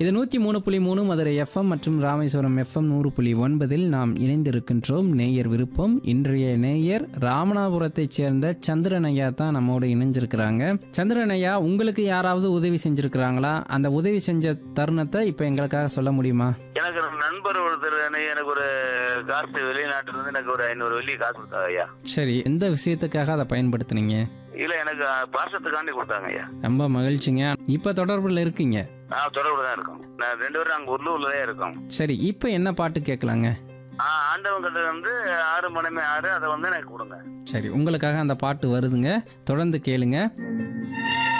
இது நூற்றி மூணு புள்ளி மூணு மதுரை எஃப்எம் மற்றும் ராமேஸ்வரம் எஃப்எம் நூறு புள்ளி ஒன்பதில் நாம் இணைந்திருக்கின்றோம் நேயர் விருப்பம் இன்றைய நேயர் ராமநாதபுரத்தைச் சேர்ந்த சந்திரன் ஐயா தான் நம்மோடு இணைஞ்சிருக்கிறாங்க சந்திரன் ஐயா உங்களுக்கு யாராவது உதவி செஞ்சிருக்கிறாங்களா அந்த உதவி செஞ்ச தருணத்தை இப்போ எங்களுக்காக சொல்ல முடியுமா எனக்கு ஒரு நண்பர் ஒருத்தர் எனக்கு- எனக்கு ஒரு காசு வெளிநாட்டுல இருந்து எனக்கு ஒரு ஐநூறு வெள்ளி காசு கொடுத்தாங்க ஐயா சரி எந்த விஷயத்துக்காக அதை பயன்படுத்துனீங்க இல்ல எனக்கு பாசத்துக்காண்டி கொடுத்தாங்க ஐயா ரொம்ப மகிழ்ச்சிங்க இப்போ தொடர்பில் இருக்கீங்க நான் தொடர்புல தான் இருக்கோம் நான் ரெண்டு பேரும் அங்க உள்ளூர்ல தான் இருக்கோம் சரி இப்போ என்ன பாட்டு கேட்கலாங்க ஆ, ஆண்டவன் கிட்ட வந்து ஆறு மணிமே ஆறு அதை வந்து எனக்கு கொடுங்க சரி உங்களுக்காக அந்த பாட்டு வருதுங்க தொடர்ந்து கேளுங்க